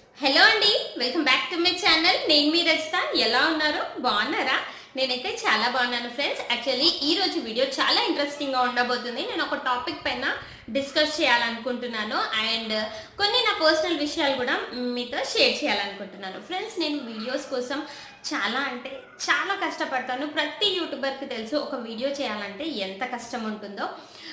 Hello అండి welcome back to my channel నేను మీ రచిత ఎలా ఉన్నారు బాగున్నారా నేనైతే చాలా బాగున్నాను ఫ్రెండ్స్ యాక్చువల్లీ ఈ రోజు వీడియో చాలా ఇంట్రెస్టింగ్ గా ఉండబోతుంది నేను ఒక టాపిక్ పైన డిస్కస్ చేయాలనుకుంటున్నాను అండ్ కొన్ని నా పర్సనల్ విషయాలు కూడా మీతో షేర్ చేయాలనుకుంటున్నాను ఫ్రెండ్స్ నేను వీడియోస్ కోసం చాలా అంటే చాలా కష్టపడతాను ప్రతి యూట్యూబర్కి తెలుసు ఒక వీడియో చేయాలంటే ఎంత కష్టం ఉంటుందో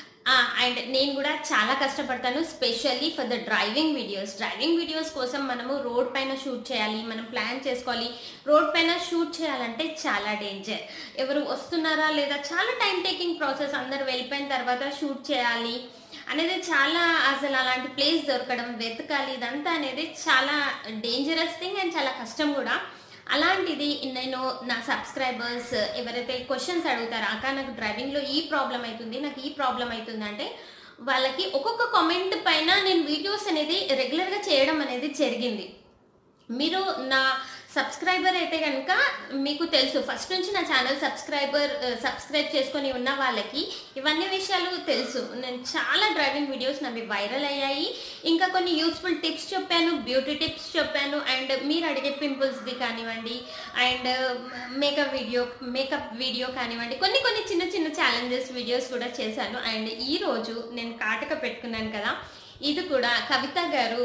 అండ్ నేను కూడా చాలా కష్టపడతాను specially for the driving videos driving videos కోసం మనము రోడ్ పైన షూట్ చేయాలి మనం ప్లాన్ చేసుకోవాలి రోడ్ పైన షూట్ చేయాలంటే చాలా డేంజర్ ఎవరు వస్తున్నారా లేదా చాలా టైం టేకింగ్ ప్రాసెస్ అందరు వెళ్ళిపోయిన తర్వాత షూట్ చేయాలి అనేది చాలా అసలు అలాంటి ప్లేస్ దొరకడం వెతకాలి ఇదంతా అనేది చాలా డేంజరస్ థింగ్ అండ్ చాలా కష్టం కూడా అలాంటిది నేను నా సబ్స్క్రైబర్స్ ఎవరైతే క్వశ్చన్స్ అడుగుతారో అక్క నాకు డ్రైవింగ్లో ఈ ప్రాబ్లం అవుతుంది నాకు ఈ ప్రాబ్లం అవుతుంది అంటే వాళ్ళకి ఒక్కొక్క కామెంట్ పైన నేను వీడియోస్ అనేది రెగ్యులర్గా చేయడం అనేది జరిగింది మీరు నా సబ్స్క్రైబర్ అయితే కనుక మీకు తెలుసు ఫస్ట్ నుంచి నా ఛానల్ సబ్స్క్రైబర్ సబ్స్క్రైబ్ చేసుకొని ఉన్న వాళ్ళకి ఇవన్నీ విషయాలు తెలుసు నేను చాలా డ్రైవింగ్ వీడియోస్ నవి వైరల్ అయ్యాయి ఇంకా కొన్ని యూస్ఫుల్ టిప్స్ చెప్పాను బ్యూటీ టిప్స్ చెప్పాను అండ్ మీరు అడిగే పింపుల్స్ది కానివ్వండి and makeup video makeup video కానివ్వండి కొన్ని కొన్ని చిన్న చిన్న ఛాలెంజెస్ వీడియోస్ కూడా చేశాను అండ్ ఈ రోజు నేను కాటక పెట్టుకున్నాను కదా ఇది కూడా కవిత గారు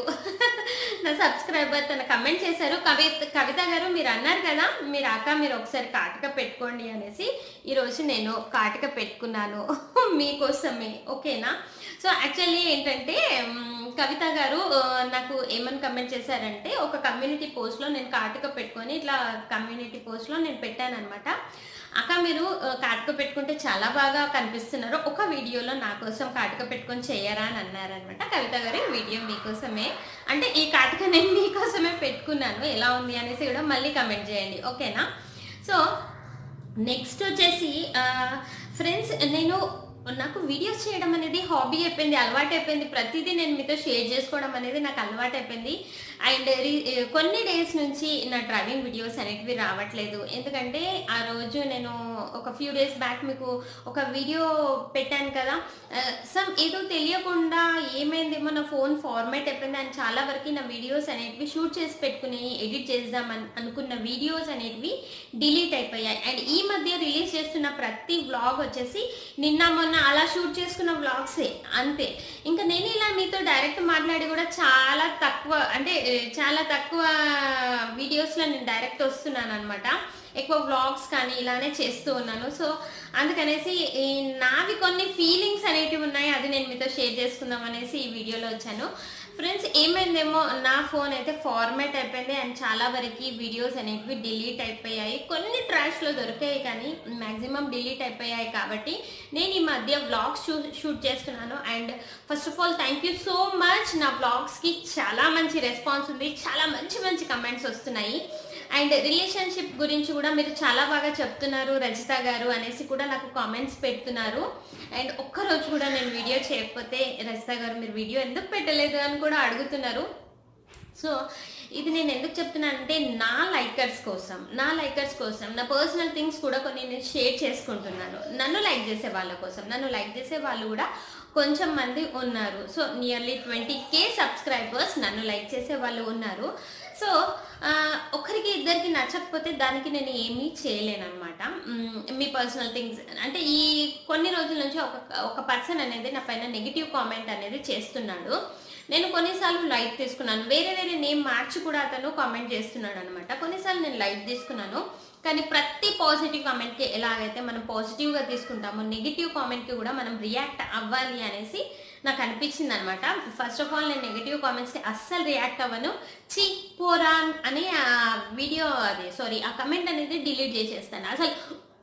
నా సబ్స్క్రైబర్ తన కమెంట్ చేశారు కవిత కవిత గారు మీరు అన్నారు కదా మీరు అక్క మీరు ఒకసారి కాటక పెట్టుకోండి అనేసి ఈరోజు నేను కాటక పెట్టుకున్నాను మీకోసమే ఓకేనా సో యాక్చువల్లీ ఏంటంటే మ్, కవిత గారు ఆ, నాకు ఏమని కమెంట్ చేశారంటే ఒక కమ్యూనిటీ పోస్ట్లో నేను కాటుక పెట్టుకొని ఇట్లా కమ్యూనిటీ పోస్ట్లో నేను పెట్టాను అనమాట అక్క మీరు ఆ, కాటుక పెట్టుకుంటే చాలా బాగా కనిపిస్తున్నారు ఒక వీడియోలో నా కోసం కాటుక పెట్టుకొని చేయరా అని అన్నారనమాట కవిత గారు ఈ వీడియో మీకోసమే అంటే ఈ కాటుక నేను మీకోసమే పెట్టుకున్నాను ఎలా ఉంది అనేసి కూడా మళ్ళీ కమెంట్ చేయండి ఓకేనా సో నెక్స్ట్ వచ్చేసి ఫ్రెండ్స్ నేను నాకు వీడియోస్ చేయడం అనేది హాబీ అయిపోయింది అలవాటు అయిపోయింది ప్రతిదీ నేను మీతో షేర్ చేసుకోవడం అనేది నాకు అలవాటు అయిపోయింది అండ్ కొన్ని డేస్ నుంచి నా డ్రైవింగ్ వీడియోస్ అనేటివి రావట్లేదు ఎందుకంటే ఆ రోజు నేను ఒక ఫ్యూ డేస్ బ్యాక్ మీకు ఒక వీడియో పెట్టాను కదా సమ్ ఏదో తెలియకుండా ఏమైందేమో నా ఫోన్ ఫార్మాట్ అయిపోయింది అండ్ చాలా వరకు నా వీడియోస్ అనేటివి షూట్ చేసి పెట్టుకుని ఎడిట్ చేద్దాం అన్- అనుకున్న వీడియోస్ అనేటివి డిలీట్ అయిపోయాయి అండ్ ఈ మధ్య రిలీజ్ చేస్తున్న ప్రతి వ్లాగ్ వచ్చేసి నిన్న మొన్న అలా షూట్ చేసుకున్న వ్లాగ్సే అంతే ఇంకా నేను ఇలా మీతో డైరెక్ట్ మాట్లాడి కూడా చాలా తక్కువ అంటే ఏ, చాలా తక్కువ వీడియోస్లో నేను డైరెక్ట్ వస్తున్నాను అనమాట ఎక్కువ వ్లాగ్స్ కానీ ఇలానే చేస్తూ ఉన్నాను సో అందుకనేసి ఈ నావి కొన్ని ఫీలింగ్స్ అనేటివి ఉన్నాయి అది నేను మీతో షేర్ చేసుకుందాం అనేసి ఈ వీడియోలో వచ్చాను ఫ్రెండ్స్ ఏమైందేమో నా ఫోన్ అయితే ఫార్మాట్ అయిపోయింది అండ్ చాలా వరకు వీడియోస్ అనేటివి డిలీట్ అయిపోయాయి కొన్ని ట్రాష్లో దొరికాయి కానీ మాక్సిమం డిలీట్ అయిపోయాయి కాబట్టి నేను ఈ మధ్య వ్లాగ్స్ షూ షూట్ చేస్తున్నాను and first of all thank you so much నా వ్లాగ్స్కి చాలా మంచి రెస్పాన్స్ ఉంది చాలా మంచి మంచి కమెంట్స్ వస్తున్నాయి అండ్ రిలేషన్షిప్ గురించి కూడా మీరు చాలా బాగా చెప్తున్నారు రజిత గారు అనేసి కూడా నాకు కామెంట్స్ పెడుతున్నారు అండ్ ఒక్కరోజు కూడా నేను వీడియో చేయకపోతే రజిత గారు మీరు వీడియో ఎందుకు పెట్టలేదు అని కూడా అడుగుతున్నారు సో ఇది నేను ఎందుకు చెప్తున్నానంటే నా లైకర్స్ కోసం నా లైకర్స్ కోసం నా పర్సనల్ థింగ్స్ కూడా కొన్ని నేను షేర్ చేసుకుంటున్నాను నన్ను లైక్ చేసే వాళ్ళ కోసం నన్ను లైక్ చేసే వాళ్ళు కూడా కొంచెం మంది ఉన్నారు so nearly twenty K subscribers నన్ను లైక్ చేసే వాళ్ళు ఉన్నారు సో ఆ, ఒకరికి ఇద్దరికి నచ్చకపోతే దానికి నేను ఏమీ చేయలేను అనమాట మీ పర్సనల్ థింగ్స్ అంటే ఈ కొన్ని రోజుల నుంచి ఒక ఒక పర్సన్ అనేది నా పైన నెగిటివ్ కామెంట్ అనేది చేస్తున్నాడు నేను కొన్నిసార్లు లైట్ తీసుకున్నాను వేరే వేరే నేమ్ మార్చి కూడా అతను కామెంట్ చేస్తున్నాడు అనమాట కొన్నిసార్లు నేను లైట్ తీసుకున్నాను కానీ ప్రతి పాజిటివ్ కామెంట్కి ఎలాగైతే మనం పాజిటివ్గా తీసుకుంటామో నెగిటివ్ కామెంట్కి కూడా మనం రియాక్ట్ అవ్వాలి అనేసి నాకు అనిపించింది అనమాట ఫస్ట్ ఆఫ్ ఆల్ నేను నెగిటివ్ కామెంట్స్కి అస్సలు రియాక్ట్ అవ్వను చీ పోరా అని ఆ వీడియో అది సారీ ఆ కమెంట్ అనేది డిలీట్ చేసేస్తాను అసలు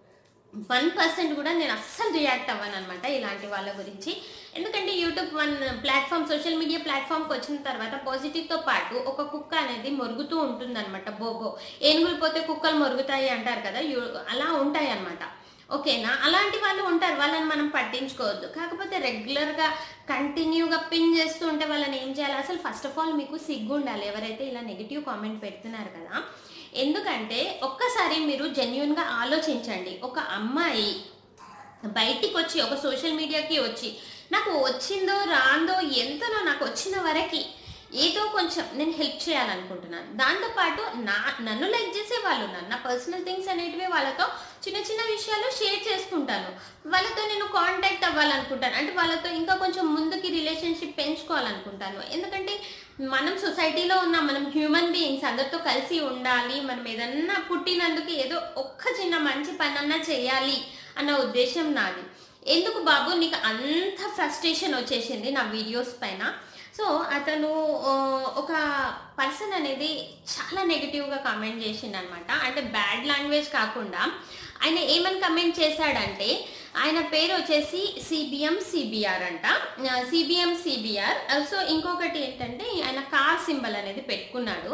వన్ పర్సెంట్ కూడా నేను అస్సలు రియాక్ట్ అవ్వను అనమాట ఇలాంటి వాళ్ళ గురించి ఎందుకంటే YouTube one platform social media ప్లాట్ఫామ్కి వచ్చిన తర్వాత పాజిటివ్తో పాటు ఒక కుక్క అనేది మొరుగుతూ ఉంటుందన్నమాట బోబో ఏనుగులు పోతే కుక్కలు మొరుగుతాయి అంటారు కదా యు- అలా ఉంటాయి అన్నమాట ఓకేనా అలాంటి వాళ్ళు ఉంటారు వాళ్ళని మనం పట్టించుకోవద్దు కాకపోతే రెగ్యులర్గా కంటిన్యూగా పిన్ చేస్తూ ఉంటే వాళ్ళని ఏం చేయాలి అసలు ఫస్ట్ ఆఫ్ ఆల్ మీకు సిగ్గు ఉండాలి ఎవరైతే ఇలా నెగిటివ్ కామెంట్ పెడుతున్నారు కదా ఎందుకంటే ఒక్కసారి మీరు జెన్యున్గా ఆలోచించండి ఒక అమ్మాయి బయటికి వచ్చి ఒక సోషల్ మీడియాకి వచ్చి నాకు వచ్చిందో రాందో ఎంతనో నాకు వచ్చిన వరకి ఏదో కొంచెం నేను హెల్ప్ చేయాలనుకుంటున్నాను దాంతోపాటు నా నన్ను లైక్ చేసే వాళ్ళు ఉన్నారు నా పర్సనల్ థింగ్స్ అనేటివి వాళ్ళతో చిన్న చిన్న విషయాలు షేర్ చేసుకుంటాను వాళ్ళతో నేను కాంటాక్ట్ అవ్వాలనుకుంటాను అంటే వాళ్ళతో ఇంకా కొంచెం ముందుకి రిలేషన్షిప్ పెంచుకోవాలనుకుంటాను ఎందుకంటే మనం సొసైటీలో ఉన్న మనం హ్యూమన్ బీయింగ్స్ అందరితో కలిసి ఉండాలి మనం ఏదన్నా పుట్టినందుకు ఏదో ఒక్క చిన్న మంచి పనన్నా చేయాలి అన్న ఉద్దేశం నాది ఎందుకు బాబు నీకు అంత ఫ్రస్ట్రేషన్ వచ్చేసింది నా వీడియోస్ పైన సో అతను ఆ, ఒక పర్సన్ అనేది చాలా నెగిటివ్గా కామెంట్ చేసిండు అనమాట అంటే బ్యాడ్ లాంగ్వేజ్ కాకుండా ఆయన ఏమని కమెంట్ చేశాడంటే ఆయన పేరు వచ్చేసి సిబిఎం సిబిఆర్ అంట సిబిఎం సిబిఆర్ సో ఇంకొకటి ఏంటంటే ఆయన కార్ సింబల్ అనేది పెట్టుకున్నాడు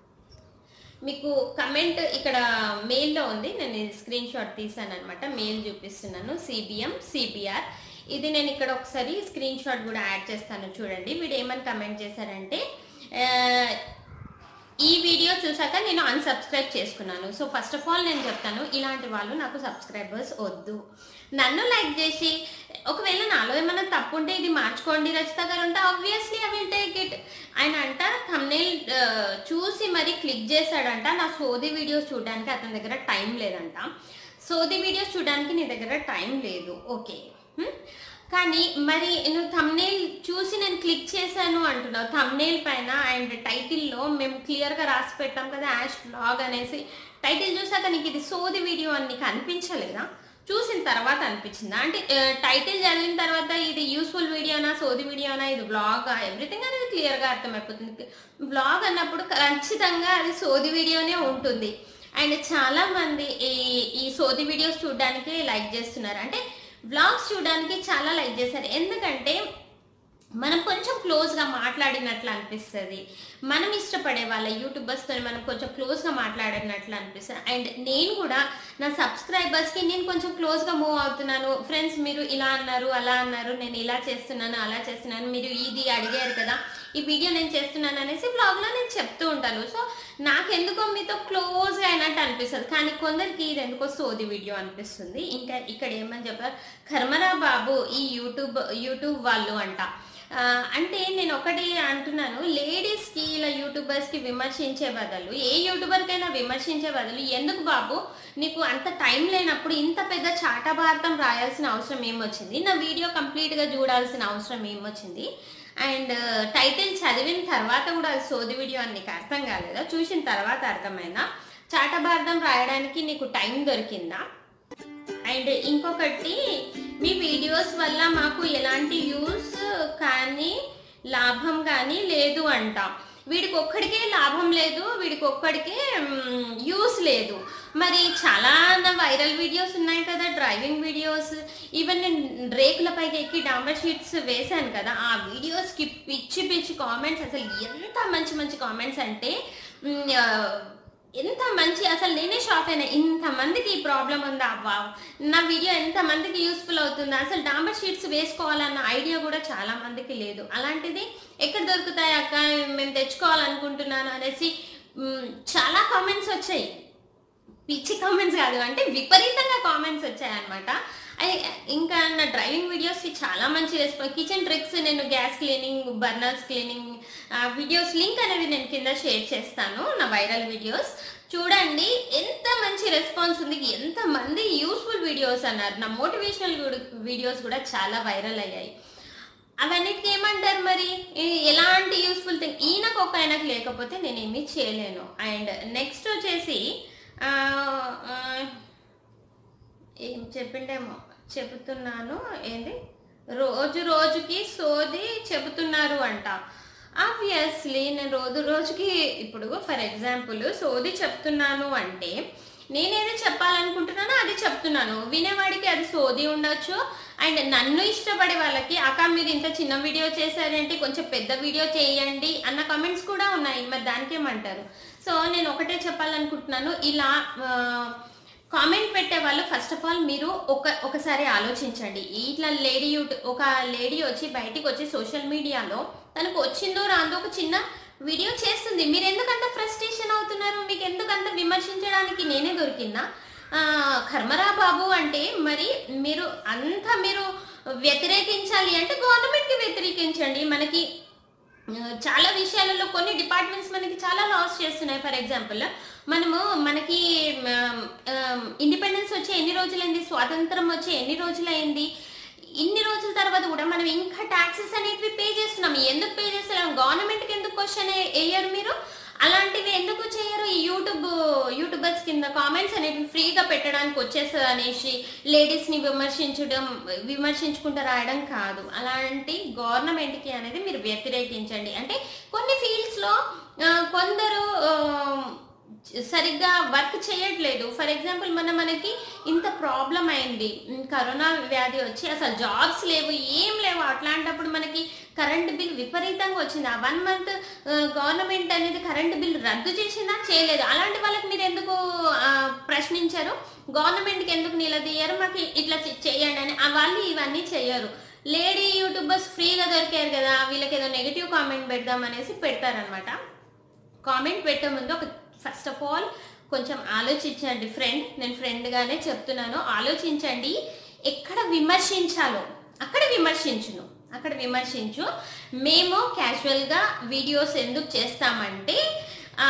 మీకు కమెంట్ ఇక్కడ మెయిల్లో ఉంది నేను స్క్రీన్ షాట్ తీసాను అనమాట మెయిల్ చూపిస్తున్నాను సిబిఎం సిబిఆర్ ఇది నేను ఇక్కడ ఒకసారి స్క్రీన్ షాట్ కూడా యాడ్ చేస్తాను చూడండి వీడు ఏమని కమెంట్ చేశారంటే ఆ, ఈ వీడియో చూసాక నేను అన్సబ్స్క్రైబ్ చేసుకున్నాను సో ఫస్ట్ ఆఫ్ ఆల్ నేను చెప్తాను ఇలాంటి వాళ్ళు నాకు సబ్స్క్రైబర్స్ వద్దు నన్ను లైక్ చేసి ఒకవేళ నాలో ఏమైనా తప్పు ఉంటే ఇది మార్చుకోండి రచిత గారు అంటే obviously I will take it ఆయన అంట thumbnail, ఆ, చూసి మరి క్లిక్ చేశాడంట నా సోది వీడియోస్ చూడడానికి అతని దగ్గర టైం లేదంట సోది వీడియోస్ చూడడానికి నీ దగ్గర టైం లేదు ఓకే హ్మ్? కానీ మరి నువ్వు థంబ్నైల్ చూసి నేను క్లిక్ చేశాను అంటున్నావు థంబ్నైల్ పైన అండ్ టైటిల్లో మేము క్లియర్గా రాసి పెట్టాం కదా యాష్ బ్లాగ్ అనేసి టైటిల్ చూసాక నీకు ఇది సోది వీడియో అని నీకు అనిపించలేదా చూసిన తర్వాత అనిపించిందా అంటే టైటిల్ చదివిన తర్వాత ఇది యూస్ఫుల్ వీడియోనా సోది వీడియోనా ఇది బ్లాగ్ ఎవ్రీథింగ్ అనేది క్లియర్గా అర్థమైపోతుంది బ్లాగ్ అన్నప్పుడు ఖచ్చితంగా అది సోది వీడియోనే ఉంటుంది అండ్ చాలా మంది ఈ ఈ సోది వీడియోస్ చూడడానికి లైక్ చేస్తున్నారు అంటే వ్లాగ్స్ చూడడానికి చాలా లైక్ చేశారు ఎందుకంటే మనం కొంచెం క్లోజ్గా మాట్లాడినట్లు అనిపిస్తుంది మనం ఇష్టపడే వాళ్ళ యూట్యూబర్స్తో మనం కొంచెం క్లోజ్గా మాట్లాడినట్లు అనిపిస్తుంది అండ్ నేను కూడా నా సబ్స్క్రైబర్స్కి నేను కొంచెం క్లోజ్గా మూవ్ అవుతున్నాను ఫ్రెండ్స్ మీరు ఇలా అన్నారు అలా అన్నారు నేను ఇలా చేస్తున్నాను అలా చేస్తున్నాను మీరు ఇది అడిగారు కదా ఈ వీడియో నేను చేస్తున్నాను అనేసి బ్లాగ్లో నేను చెప్తూ ఉంటాను సో నాకెందుకో మీతో క్లోజ్గా అయినట్టు అనిపిస్తుంది కానీ కొందరికి ఇది ఎందుకో సోది వీడియో అనిపిస్తుంది ఇంకా ఇక్కడ ఏమని చెప్పారు కర్మరా బాబు ఈ యూట్యూబ్ యూట్యూబ్ వాళ్ళు అంట ఆ, అంటే నేను ఒకటి అంటున్నాను లేడీస్కి ఇలా యూట్యూబర్స్కి విమర్శించే బదులు ఏ యూట్యూబర్కైనా విమర్శించే బదులు ఎందుకు బాబు నీకు అంత టైం లేనప్పుడు ఇంత పెద్ద చాటభారతం రాయాల్సిన అవసరం ఏమొచ్చింది నా వీడియో కంప్లీట్గా చూడాల్సిన అవసరం ఏమొచ్చింది అండ్ టైటిల్ చదివిన తర్వాత కూడా అది సోది వీడియో అని నీకు అర్థం కాలేదా చూసిన తర్వాత అర్థమైందా చాటభారతం రాయడానికి నీకు టైం దొరికిందా అండ్ ఇంకొకటి మీ వీడియోస్ వల్ల మాకు ఎలాంటి యూస్ కానీ లాభం కానీ లేదు అంట వీడికి ఒక్కడికే లాభం లేదు వీడికి ఒక్కడికే యూస్ లేదు మరి చాలా నా వైరల్ వీడియోస్ ఉన్నాయి కదా డ్రైవింగ్ వీడియోస్ ఈవెన్ నేను రేకుల పైకి ఎక్కి డాంబర్ షీట్స్ వేశాను కదా ఆ వీడియోస్కి పిచ్చి పిచ్చి కామెంట్స్ అసలు ఎంత మంచి మంచి కామెంట్స్ అంటే మ్, ఆ, ఎంత మంచి అసలు నేనే షాక్ అయినా ఇంతమందికి ఈ ప్రాబ్లం ఉందా వా నా వీడియో ఎంత మందికి యూస్ఫుల్ అవుతుందా అసలు డాంబర్ షీట్స్ వేసుకోవాలన్న ఐడియా కూడా చాలా మందికి లేదు అలాంటిది ఎక్కడ దొరుకుతాయి అక్క మేము తెచ్చుకోవాలనుకుంటున్నాను అనేసి మ్, చాలా కామెంట్స్ వచ్చాయి పిచ్చి కామెంట్స్ కాదు అంటే విపరీతంగా కామెంట్స్ వచ్చాయన్నమాట అది ఇంకా నా డ్రైవింగ్ వీడియోస్కి చాలా మంచి రెస్పాన్స్ కిచెన్ ట్రిక్స్ నేను gas cleaning burners cleaning videos link అనేది నేను కింద షేర్ చేస్తాను నా వైరల్ వీడియోస్ చూడండి ఎంత మంచి రెస్పాన్స్ ఉంది ఎంత మంది యూస్ఫుల్ వీడియోస్ అన్నారు నా మోటివేషనల్ వీడియోస్ కూడా చాలా వైరల్ అయ్యాయి అవన్నిటికి ఏమంటారు మరి ఈ- ఎలాంటి యూస్ఫుల్ థింగ్ ఈయనకు ఒక ఆయనకు లేకపోతే నేను ఏమీ చేయలేను అండ్ నెక్స్ట్ వచ్చేసి ఆ, ఆ, ఏం చెప్పిండేమో చెబుతున్నాను ఏంది రోజు రోజుకి సోది చెబుతున్నారు అంట ఆబ్వియస్లీ నేను రోజు రోజుకి ఇప్పుడు ఫర్ ఎగ్జాంపుల్ సోది చెప్తున్నాను అంటే నేనేదో చెప్పాలనుకుంటున్నానో అది చెప్తున్నాను వినేవాడికి అది సోది ఉండొచ్చు అండ్ నన్ను ఇష్టపడే వాళ్ళకి అక్క మీరు ఇంత చిన్న వీడియో చేశారంటే కొంచెం పెద్ద వీడియో చేయండి అన్న కామెంట్స్ కూడా ఉన్నాయి మరి దానికేమంటారు సో నేను ఒకటే చెప్పాలనుకుంటున్నాను ఇలా ఆ, కామెంట్ పెట్టే వాళ్ళు ఫస్ట్ ఆఫ్ ఆల్ మీరు ఒక ఒకసారి ఆలోచించండి ఇట్లా లేడీ యూట్ ఒక లేడీ వచ్చి బయటికి వచ్చి సోషల్ మీడియాలో తనకు వచ్చిందో రాందో ఒక చిన్న వీడియో చేస్తుంది మీరు ఎందుకంత ఫ్రస్ట్రేషన్ అవుతున్నారు మీకు ఎందుకంత విమర్శించడానికి నేనే దొరికిందా ఆ, కర్మరా బాబు అంటే మరి మీరు అంత మీరు వ్యతిరేకించాలి అంటే గవర్నమెంట్కి వ్యతిరేకించండి మనకి ఆ, చాలా విషయాలలో కొన్ని డిపార్ట్మెంట్స్ మనకి చాలా లాస్ చేస్తున్నాయి ఫర్ ఎగ్జాంపుల్ మనము మనకి ఇండిపెండెన్స్ వచ్చి ఎన్ని రోజులైంది స్వాతంత్రం వచ్చి ఎన్ని రోజులైంది ఇన్ని రోజుల తర్వాత కూడా మనం ఇంకా ట్యాక్సెస్ అనేవి పే చేస్తున్నాం ఎందుకు పే చేస్తున్నాం గవర్నమెంట్కి ఎందుకు క్వశ్చన్ వేయరు మీరు అలాంటివి ఎందుకు చేయరు ఈ యూట్యూబ్ యూట్యూబర్స్ కింద కామెంట్స్ అనేవి ఫ్రీగా పెట్టడానికి వచ్చేస్తుంది అనేసి లేడీస్ని విమర్శించడం విమర్శించుకుంటూ రాయడం కాదు అలాంటి గవర్నమెంట్కి అనేది మీరు వ్యతిరేకించండి అంటే కొన్ని ఫీల్డ్స్లో కొందరు ఆ, సరిగ్గా వర్క్ చేయట్లేదు ఫర్ ఎగ్జాంపుల్ మన మనకి ఇంత ప్రాబ్లం అయింది ఉమ్, కరోనా వ్యాధి వచ్చి అసలు జాబ్స్ లేవు ఏం లేవు అట్లాంటప్పుడు మనకి కరెంట్ బిల్ విపరీతంగా వచ్చింది ఆ వన్ మంత్ గవర్నమెంట్ అనేది కరెంట్ బిల్ రద్దు చేసిందా చేయలేదు అలాంటి వాళ్ళకి మీరు ఎందుకు ఆ, ప్రశ్నించారు గవర్నమెంట్కి ఎందుకు నిలదీయరు మాకు ఇట్లా చే- చేయండి అని ఆ వాళ్ళు ఇవన్నీ చేయరు లేడీ యూట్యూబర్స్ ఫ్రీగా దొరికారు కదా వీళ్ళకి ఏదో నెగిటివ్ కామెంట్ పెడదాం అనేసి పెడతారనమాట కామెంట్ పెట్టే ముందు ఒక ఫస్ట్ ఆఫ్ ఆల్ కొంచెం ఆలోచించండి ఫ్రెండ్ నేను ఫ్రెండ్గానే చెప్తున్నాను ఆలోచించండి ఎక్కడ విమర్శించాలో అక్కడ విమర్శించును అక్కడ విమర్శించు మేము క్యాజువల్గా వీడియోస్ ఎందుకు చేస్తామంటే ఆ,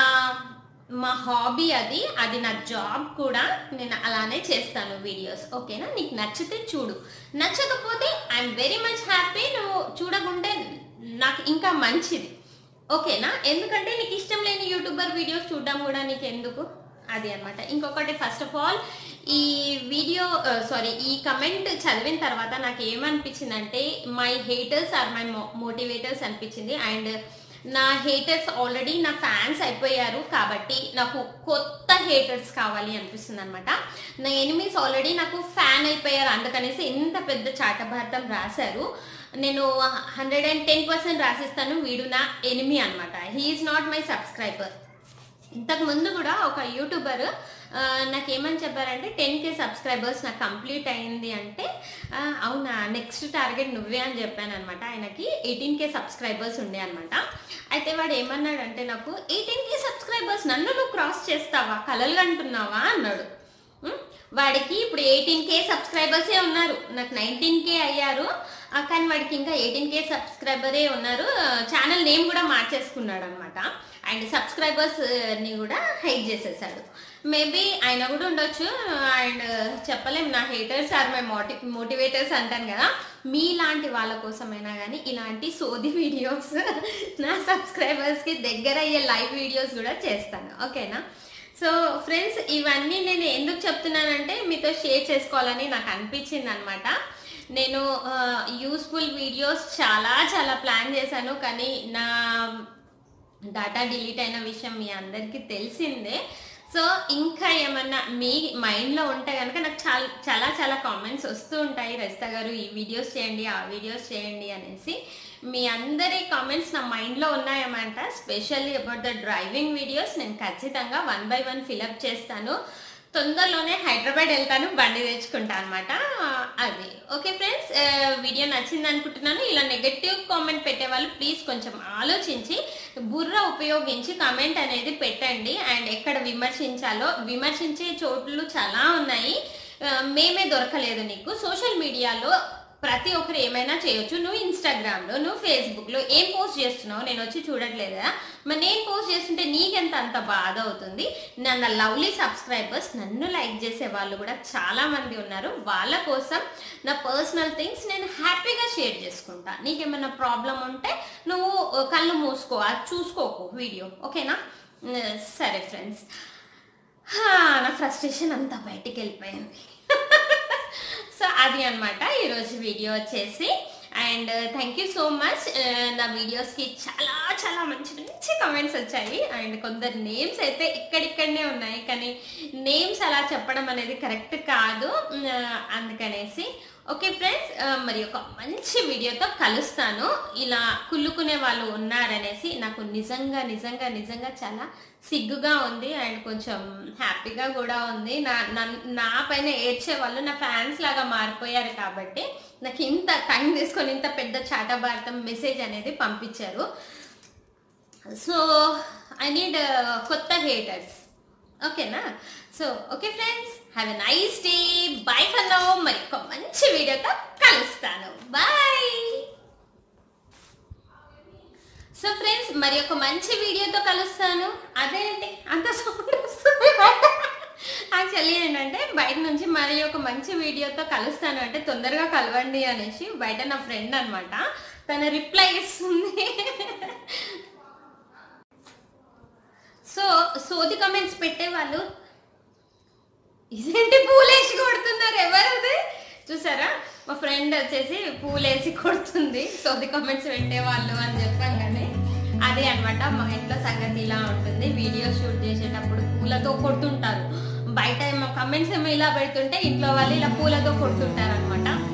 మా హాబీ అది అది నా జాబ్ కూడా నేను అలానే చేస్తాను వీడియోస్ ఓకేనా నీకు నచ్చితే చూడు నచ్చకపోతే ఐఎమ్ వెరీ మచ్ హ్యాపీ నువ్వు చూడకుంటే నాకు ఇంకా మంచిది ఓకేనా ఎందుకంటే నీకు ఇష్టం లేని యూట్యూబర్ వీడియోస్ చూడడం కూడా నీకు ఎందుకు అది అన్నమాట ఇంకొకటి ఫస్ట్ ఆఫ్ ఆల్ ఈ వీడియో సారీ ఈ కమెంట్ చదివిన తర్వాత నాకు ఏమనిపించిందంటే my haters are my motivators అనిపించింది అండ్ నా హేటర్స్ ఆల్రెడీ నా ఫ్యాన్స్ అయిపోయారు కాబట్టి నాకు కొత్త హేటర్స్ కావాలి అనిపిస్తుంది అనమాట నా ఎనిమీస్ ఆల్రెడీ నాకు ఫ్యాన్ అయిపోయారు అందుకనేసి ఇంత పెద్ద చాటభారతం రాశారు నేను హండ్రెడ్ అండ్ టెన్ పర్సెంట్ రాసిస్తాను వీడు నా ఎనిమి అనమాట హీఈస్ నాట్ మై సబ్స్క్రైబర్ ఇంతకు ముందు కూడా ఒక యూట్యూబర్ ఆ, నాకు ఏమని చెప్పారంటే టెన్ కే సబ్స్క్రైబర్స్ నాకు కంప్లీట్ అయింది అంటే ఆ, అవునా నెక్స్ట్ టార్గెట్ నువ్వే అని చెప్పాను అనమాట ఆయనకి ఎయిటీన్ కే సబ్స్క్రైబర్స్ ఉండే అనమాట అయితే వాడు ఏమన్నాడంటే నాకు ఎయిటీన్ కే సబ్స్క్రైబర్స్ నన్ను నువ్వు క్రాస్ చేస్తావా కలలు అంటున్నావా అన్నాడు ఉం? వాడికి ఇప్పుడు ఎయిటీన్ కే సబ్స్క్రైబర్సే ఉన్నారు నాకు నైన్టీన్ కే అయ్యారు ఆ, కానీ వాడికి ఇంకా ఎయిటీన్ కే సబ్స్క్రైబరే ఉన్నారు ఛానల్ నేమ్ కూడా మార్చేసుకున్నాడు అనమాట అండ్ సబ్స్క్రైబర్స్ ని కూడా హైడ్ చేసేసాడు మేబీ ఆయన కూడా ఉండొచ్చు అండ్ చెప్పలేం నా haters are my moti motivators అంటాను కదా మీలాంటి వాళ్ళ కోసమైనా కానీ ఇలాంటి సోది వీడియోస్ నా సబ్స్క్రైబర్స్కి దగ్గర అయ్యే లైవ్ వీడియోస్ కూడా చేస్తాను ఓకేనా సో ఫ్రెండ్స్ ఇవన్నీ నేను ఎందుకు చెప్తున్నానంటే మీతో షేర్ చేసుకోవాలని నాకు అనిపించింది అనమాట నేను యూస్ఫుల్ వీడియోస్ చాలా చాలా ప్లాన్ చేశాను కానీ నా డాటా డిలీట్ అయిన విషయం మీ అందరికీ తెలిసిందే సో ఇంకా ఏమన్నా మీ మైండ్లో ఉంటే కనుక నాకు చాలా చాలా చాలా కామెంట్స్ వస్తూ ఉంటాయి రజిత గారు ఈ వీడియోస్ చేయండి ఆ వీడియోస్ చేయండి అనేసి మీ అందరి కామెంట్స్ నా మైండ్లో ఉన్నాయన్నమాట specially about the driving videos నేను ఖచ్చితంగా వన్ బై వన్ ఫిలప్ చేస్తాను తొందరలోనే హైదరాబాద్ వెళ్తాను బండి తెచ్చుకుంటా అనమాట అది ఓకే ఫ్రెండ్స్ వీడియో నచ్చింది అనుకుంటున్నాను ఇలా నెగటివ్ కామెంట్ పెట్టే వాళ్ళు ప్లీజ్ కొంచెం ఆలోచించి బుర్ర ఉపయోగించి కామెంట్ అనేది పెట్టండి అండ్ ఎక్కడ విమర్శించాలో విమర్శించే చోట్లు చాలా ఉన్నాయి ఆ, మేమే దొరకలేదు నీకు సోషల్ మీడియాలో ప్రతి ఒక్కరు ఏమైనా చేయొచ్చు నువ్వు ఇన్స్టాగ్రామ్లో నువ్వు ఫేస్బుక్లో ఏం పోస్ట్ చేస్తున్నావు నేను వచ్చి చూడట్లేదా మరి నేను పోస్ట్ చేస్తుంటే నీకెంత అంత బాధ అవుతుంది నన్ను లవ్లీ సబ్స్క్రైబర్స్ నన్ను లైక్ చేసే వాళ్ళు కూడా చాలా మంది ఉన్నారు వాళ్ళ కోసం నా పర్సనల్ థింగ్స్ నేను హ్యాపీగా షేర్ చేసుకుంటా నీకేమైనా ప్రాబ్లం ఉంటే నువ్వు ఆ, కళ్ళు మూసుకో అది చూసుకోకు వీడియో ఓకేనా ఉమ్, సరే ఫ్రెండ్స్ నా ఫ్రస్ట్రేషన్ అంతా బయటికి వెళ్ళిపోయింది సో అది అనమాట ఈరోజు వీడియో వచ్చేసి and thank you so much నా వీడియోస్కి చాలా చాలా మంచి మంచి కామెంట్స్ వచ్చాయి అండ్ కొందరు నేమ్స్ అయితే ఇక్కడిక్కడనే ఉన్నాయి కానీ నేమ్స్ అలా చెప్పడం అనేది కరెక్ట్ కాదు ఉమ్, అందుకనేసి ఓకే ఫ్రెండ్స్ మరి ఒక మంచి వీడియోతో కలుస్తాను ఇలా కుళ్ళుకునే వాళ్ళు ఉన్నారనేసి నాకు నిజంగా నిజంగా నిజంగా చాలా సిగ్గుగా ఉంది అండ్ కొంచెం హ్యాపీగా కూడా ఉంది నా నన్- నా పైన ఏడ్చే వాళ్ళు నా ఫ్యాన్స్ లాగా మారిపోయారు కాబట్టి నాకు ఇంత టైం తీసుకొని ఇంత పెద్ద చాటా భారతం మెసేజ్ అనేది పంపించారు సో ఐ నీడ్ కొత్త హేటర్స్ ఓకేనా so okay friends have a nice day bye for now మరి ఒక మంచి వీడియోతో కలుస్తాను బాయ్ సో ఫ్రెండ్స్ మరి ఒక మంచి వీడియోతో కలుస్తాను అదేంటి అంత సౌండ్ వస్తుంది యాక్చువల్లీ ఏంటంటే బయట నుంచి మరి ఒక మంచి వీడియోతో కలుస్తాను అంటే తొందరగా కలవండి అనేసి బయట నా ఫ్రెండ్ అన్నమాట తన రిప్లై ఇస్తుంది సో సోది కమెంట్స్ పెట్టే వాళ్ళు ఇదేంటి పూలేసి కొడుతున్నారు ఎవరది చూసారా మా ఫ్రెండ్ వచ్చేసి పూలేసి కొడుతుంది సోది కామెంట్స్ పెట్టే వాళ్ళు అని చెప్పాం కానీ అదే అన్నమాట మా ఇంట్లో సంగతి ఇలా ఉంటుంది వీడియో షూట్ చేసేటప్పుడు పూలతో కొడుతుంటారు బయట ఏమో కమెంట్స్ ఏమో ఇలా పెడుతుంటే ఇంట్లో వాళ్ళు ఇలా పూలతో కొడుతుంటారు అనమాట